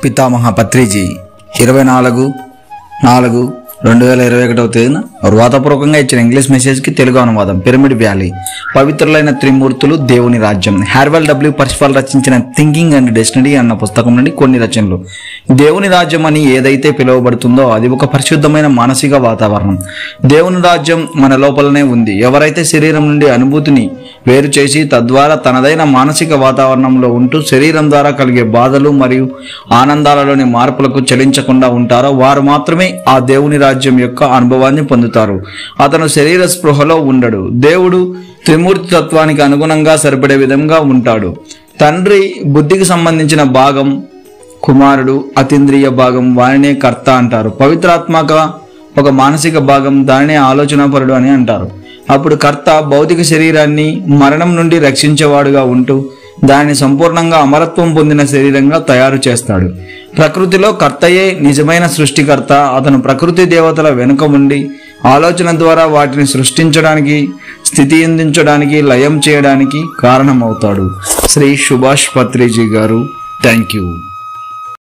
పితామహ పత్రిజీ ఇరవై నాలుగు నాలుగు రెండు వేల ఇరవై ఒకటవ తేదీన వ్రాతపూర్వకంగా ఇచ్చిన ఇంగ్లీష్ మెసేజ్కి తెలుగు అనువాదం పిరమిడ్ వ్యాలీ పవిత్రులైన త్రిమూర్తులు దేవుని రాజ్యం హార్వెల్ డబ్ల్యూ పర్సిఫాల్ రచించిన థింకింగ్ అండ్ డెస్టినీ అన్న పుస్తకం నుండి కొన్ని రచనలు దేవుని రాజ్యం అని ఏదైతే పిలువబడుతుందో అది ఒక పరిశుద్ధమైన మానసిక వాతావరణం దేవుని రాజ్యం మన లోపలనే ఉంది ఎవరైతే శరీరం నుండి అనుభూతిని వేరు చేసి తద్వారా తనదైన మానసిక వాతావరణంలో ఉంటూ శరీరం ద్వారా కలిగే బాధలు మరియు ఆనందాలలోని మార్పులకు చెలించకుండా ఉంటారో వారు మాత్రమే ఆ దేవుని రాజ్యం యొక్క అనుభవాన్ని పొందుతారు అతను శరీర స్పృహలో ఉండడు దేవుడు త్రిమూర్తి తత్వానికి అనుగుణంగా సరిపడే విధంగా ఉంటాడు తండ్రి బుద్ధికి సంబంధించిన భాగం కుమారుడు అతీంద్రియ భాగం వారినే కర్త అంటారు పవిత్రాత్మక ఒక మానసిక భాగం దానినే ఆలోచనాపరుడు అని అంటారు అప్పుడు కర్త భౌతిక శరీరాన్ని మరణం నుండి రక్షించేవాడుగా ఉంటూ దానిని సంపూర్ణంగా అమరత్వం పొందిన శరీరంగా తయారు చేస్తాడు ప్రకృతిలో కర్తయే నిజమైన సృష్టికర్త అతను ప్రకృతి దేవతల వెనుక ఉండి ఆలోచన ద్వారా వాటిని సృష్టించడానికి స్థితి అందించడానికి లయం చేయడానికి కారణమవుతాడు శ్రీ సుభాష్ పత్రిజీ గారు థ్యాంక్ యూ